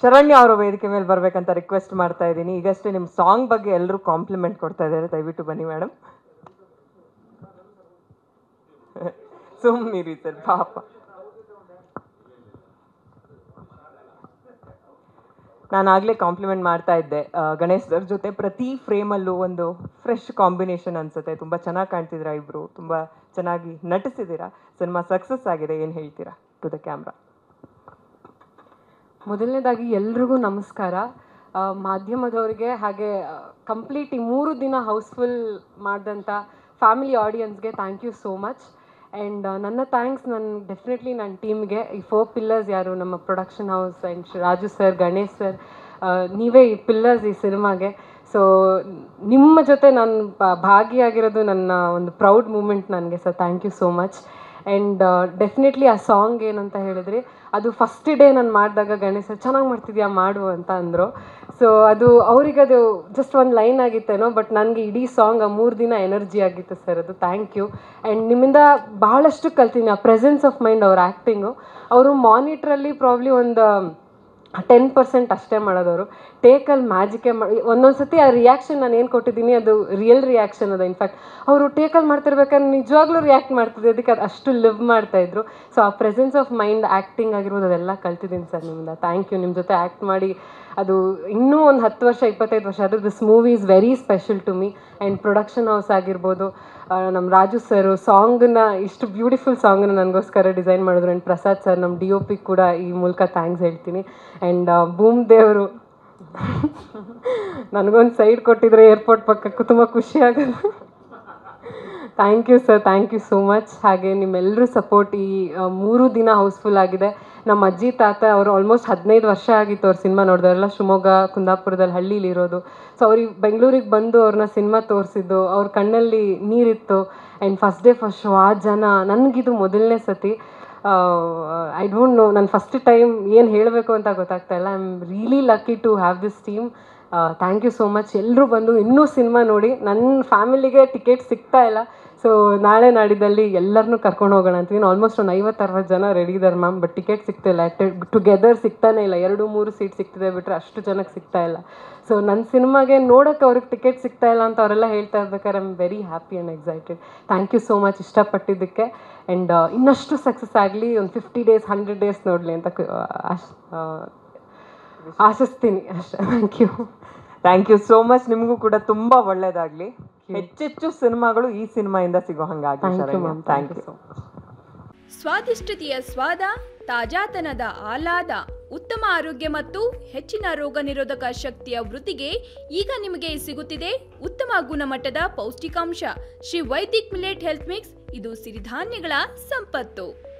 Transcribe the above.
ಶರಣ್ಯ ಅವರು ವೇದಿಕೆ ಮೇಲೆ ಬರ್ಬೇಕಂತ ರಿಕ್ವೆಸ್ಟ್ ಮಾಡ್ತಾ ಇದ್ದೀನಿ ಈಗಷ್ಟೇ ನಿಮ್ಮ ಸಾಂಗ್ ಬಗ್ಗೆ ಎಲ್ಲರೂ ಕಾಂಪ್ಲಿಮೆಂಟ್ ಕೊಡ್ತಾ ಇದ್ದಾರೆ ದಯವಿಟ್ಟು ಬನ್ನಿ ಮೇಡಮ್ ಸುಮ್ಮನಿರಿ ಸರ್ ಪಾಪ ನಾನು ಆಗಲೇ ಕಾಂಪ್ಲಿಮೆಂಟ್ ಮಾಡ್ತಾ ಇದ್ದೆ ಆ, ಗಣೇಶ್ ಸರ್ ಜೊತೆ ಪ್ರತಿ ಫ್ರೇಮಲ್ಲೂ ಒಂದು ಫ್ರೆಶ್ ಕಾಂಬಿನೇಷನ್ ಅನ್ಸುತ್ತೆ ತುಂಬ ಚೆನ್ನಾಗಿ ಕಾಣ್ತಿದ್ದೀರಾ ಇಬ್ಬರು ತುಂಬ ಚೆನ್ನಾಗಿ ನಟಿಸಿದ್ದೀರಾ ಸಿನಿಮಾ ಸಕ್ಸಸ್ ಆಗಿದೆ ಏನು ಹೇಳ್ತೀರಾ ಟು ದ ಕ್ಯಾಮ್ರಾ ಮೊದಲನೇದಾಗಿ ಎಲ್ರಿಗೂ ನಮಸ್ಕಾರ ಆ, ಮಾಧ್ಯಮದವರಿಗೆ ಹಾಗೆ ಕಂಪ್ಲೀಟ್ ಈ ಮೂರು ದಿನ ಹೌಸ್ಫುಲ್ ಮಾಡಿದಂಥ ಫ್ಯಾಮಿಲಿ ಆಡಿಯನ್ಸ್ಗೆ thank you so much and ನನ್ನ ಥ್ಯಾಂಕ್ಸ್ ನನ್ನ ಡೆಫಿನೆಟ್ಲಿ ನನ್ನ ಟೀಮ್ಗೆ ಈ ಫೋರ್ ಪಿಲ್ಲರ್ಸ್ ಯಾರು ನಮ್ಮ production house and Raju sir Ganesh sir ನೀವೇ ಈ ಪಿಲ್ಲರ್ಸ್ ಈ ಸಿನಿಮಾಗೆ ಸೊ ನಿಮ್ಮ ಜೊತೆ ನಾನು ಬ- ಭಾಗಿಯಾಗಿರೋದು ನನ್ನ ಒಂದು ಪ್ರೌಡ್ ಮೂಮೆಂಟ್ ನನಗೆ sir thank you so much and definitely ಆ ಸಾಂಗ್ ಏನಂತ ಹೇಳಿದ್ರಿ ಅದು ಫಸ್ಟ್ ಡೇ ನಾನು ಮಾಡಿದಾಗ ಗಣೇಶ್ ಸರ್ ಚೆನ್ನಾಗಿ ಮಾಡ್ತಿದ್ಯಾ ಮಾಡು ಅಂತ ಅಂದರು ಸೊ ಅದು ಅವ್ರಿಗೆ ಅದು ಜಸ್ಟ್ ಒಂದು ಲೈನ್ ಆಗಿತ್ತೇನೋ ಬಟ್ ನನಗೆ ಇಡೀ ಸಾಂಗ್ ಆ ಮೂರು ದಿನ ಎನರ್ಜಿ ಆಗಿತ್ತು ಸರ್ ಅದು ಥ್ಯಾಂಕ್ ಯು ಆ್ಯಂಡ್ ನಿಮ್ಮಿಂದ ಭಾಳಷ್ಟು ಕಲ್ತೀನಿ ಆ ಪ್ರೆಸೆನ್ಸ್ ಆಫ್ ಮೈಂಡ್ ಅವ್ರ ಆ್ಯಕ್ಟಿಂಗು ಅವರು ಮಾನಿಟ್ರಲ್ಲಿ ಪ್ರಾಬ್ಲಿ ಒಂದು ಟೆನ್ ಪರ್ಸೆಂಟ್ ಅಷ್ಟೇ ಮಾಡೋದವರು ಟೇಕಲ್ಲಿ ಮ್ಯಾಜಿಕೇ ಮಾಡಿ ಒಂದೊಂದು ಸತಿ ಆ ರಿಯಾಕ್ಷನ್ ನಾನು ಏನು ಕೊಟ್ಟಿದ್ದೀನಿ ಅದು ರಿಯಲ್ ರಿಯಾಕ್ಷನ್ ಅದು ಇನ್ಫ್ಯಾಕ್ಟ್ ಅವರು ಟೇಕಲ್ಲಿ ಮಾಡ್ತಿರ್ಬೇಕಾದ್ರೆ ನಿಜವಾಗ್ಲೂ ರಿಯಾಕ್ಟ್ ಮಾಡ್ತಿದ್ದೆ ಅದಕ್ಕೆ ಅದು ಅಷ್ಟು ಲಿವ್ ಮಾಡ್ತಾಯಿದ್ರು ಸೊ ಆ ಪ್ರೆಸೆನ್ಸ್ ಆಫ್ ಮೈಂಡ್ ಆ್ಯಕ್ಟಿಂಗ್ ಆಗಿರ್ಬೋದು ಅದೆಲ್ಲ ಕಲ್ತಿದ್ದೀನಿ ಸರ್ ನಿಮ್ಮಿಂದ ಥ್ಯಾಂಕ್ ಯು ನಿಮ್ಮ ಜೊತೆ ಆ್ಯಕ್ಟ್ ಮಾಡಿ ಅದು ಇನ್ನೂ ಒಂದು ಹತ್ತು ವರ್ಷ ಇಪ್ಪತ್ತೈದು ವರ್ಷ ಆದರೂ this movie is very special to me and production house ಆಗಿರ್ಬೋದು ಆ, ನಮ್ಮ ರಾಜು ಸರ್ ಸಾಂಗನ್ನ ಇಷ್ಟು ಬ್ಯೂಟಿಫುಲ್ ಸಾಂಗನ್ನ ನನಗೋಸ್ಕರ ಡಿಸೈನ್ ಮಾಡಿದ್ರು ಆ್ಯಂಡ್ ಪ್ರಸಾದ್ ಸರ್ ನಮ್ಮ ಡಿ ಒ ಪಿ ಕೂಡ ಈ ಮೂಲಕ ಥ್ಯಾಂಕ್ಸ್ ಹೇಳ್ತೀನಿ ಆ್ಯಂಡ್ ಬೂಮ್ ದೇವರು ನನಗೊಂದು ಸೈಡ್ ಕೊಟ್ಟಿದ್ರೆ ಏರ್ಪೋರ್ಟ್ ಪಕ್ಕಕ್ಕೂ ತುಂಬ ಖುಷಿ ಆಗೋದು thank you sir thank you so much ಹಾಗೆ ನಿಮ್ಮೆಲ್ಲರೂ ಸಪೋರ್ಟ್ ಈ ಆ, ಮೂರು ದಿನ ಹೌಸ್ಫುಲ್ ಆಗಿದೆ ನಮ್ಮ ಅಜ್ಜಿ ತಾತ ಅವರು ಆಲ್ಮೋಸ್ಟ್ ಹದಿನೈದು ವರ್ಷ ಆಗಿತ್ತು ಅವ್ರ ಸಿನಿಮಾ ನೋಡಿದವರೆಲ್ಲ ಶಿವಮೊಗ್ಗ ಕುಂದಾಪುರದಲ್ಲಿ ಹಳ್ಳಿಲಿ ಇರೋದು ಸೊ ಅವ್ರಿಗೆ ಬೆಂಗಳೂರಿಗೆ ಬಂದು ಅವ್ರನ್ನ ಸಿನಿಮಾ ತೋರಿಸಿದ್ದು ಅವ್ರ ಕಣ್ಣಲ್ಲಿ ನೀರಿತ್ತು and first day first show ಆ ಜನ ನನಗಿದು ಮೊದಲನೇ ಸತಿ ಐ ಡೋಂಟ್ ನೋ ನಾನು ಫಸ್ಟ್ ಟೈಮ್ ಏನು ಹೇಳಬೇಕು ಅಂತ ಗೊತ್ತಾಗ್ತಾ ಇಲ್ಲ I am really lucky to have this team thank you so much ಎಲ್ಲರೂ ಬಂದು ಇನ್ನೂ ಸಿನಿಮಾ ನೋಡಿ ನನ್ನ ಫ್ಯಾಮಿಲಿಗೆ ಟಿಕೆಟ್ ಸಿಗ್ತಾ ಇಲ್ಲ ಸೊ ನಾಳೆ ನಾಡಿದ್ದಲ್ಲಿ ಎಲ್ಲರನ್ನೂ ಕರ್ಕೊಂಡು ಹೋಗೋಣ ಅಂತೀನಿ ಆಲ್ಮೋಸ್ಟ್ ಒಂದು ಐವತ್ತು ಅರವತ್ತು ಜನ ರೆಡಿ ಇದ್ದಾರೆ ಮ್ಯಾಮ್ ಬಟ್ ಟಿಕೆಟ್ ಸಿಗ್ತಿಲ್ಲ ಟುಗೆದರ್ ಸಿಗ್ತಾನೆ ಇಲ್ಲ ಎರಡು ಮೂರು ಸೀಟ್ ಸಿಗ್ತಿದೆ ಬಿಟ್ಟರೆ ಅಷ್ಟು ಜನಕ್ಕೆ ಸಿಗ್ತಾ ಇಲ್ಲ ಸೊ ನನ್ನ ಸಿನಿಮಾಗೆ ನೋಡೋಕ್ಕೆ ಅವ್ರಿಗೆ ಟಿಕೆಟ್ ಸಿಗ್ತಾ ಇಲ್ಲ ಅಂತ ಅವರೆಲ್ಲ ಹೇಳ್ತಾ ಇರ್ಬೇಕಾದ್ರೆ I am very happy and excited thank you so much ಇಷ್ಟಪಟ್ಟಿದ್ದಕ್ಕೆ ಆ್ಯಂಡ್ ಇನ್ನಷ್ಟು ಸಕ್ಸಸ್ ಆಗಲಿ ಒಂದು ಫಿಫ್ಟಿ ಡೇಸ್ ಹಂಡ್ರೆಡ್ ಡೇಸ್ ನೋಡಲಿ ಅಂತ ಕ- ಆಶ್ ಆ, ಆಶಿಸ್ತೀನಿ ಅಷ್ಟೇ thank you thank you so much ನಿಮಗೂ ಕೂಡ ತುಂಬಾ ಒಳ್ಳೇದಾಗ್ಲಿ ಹೆಚ್ಚೆಚ್ಚು ಸಿನಿಮಾಗಳು ಈ ಸಿನಿಮಾಯಿಂದ ಸಿಗೋ ಹಂಗಾಗ್ಲಿ thank you Sharanya ma'am thank you so much ಸ್ವಾದಿಷ್ಟತೆಯ ಸ್ವಾದ ತಾಜಾತನದ ಆಹ್ಲಾದ ಉತ್ತಮ ಆರೋಗ್ಯ ಮತ್ತು ಹೆಚ್ಚಿನ ರೋಗ ನಿರೋಧಕ ಶಕ್ತಿಯ ವೃದ್ಧಿಗೆ ಈಗ ನಿಮಗೆ ಸಿಗುತ್ತಿದೆ ಉತ್ತಮ ಗುಣಮಟ್ಟದ ಪೌಷ್ಟಿಕಾಂಶ Shri Vaidik millet health mix ಇದು ಸಿರಿಧಾನ್ಯಗಳ ಸಂಪತ್ತು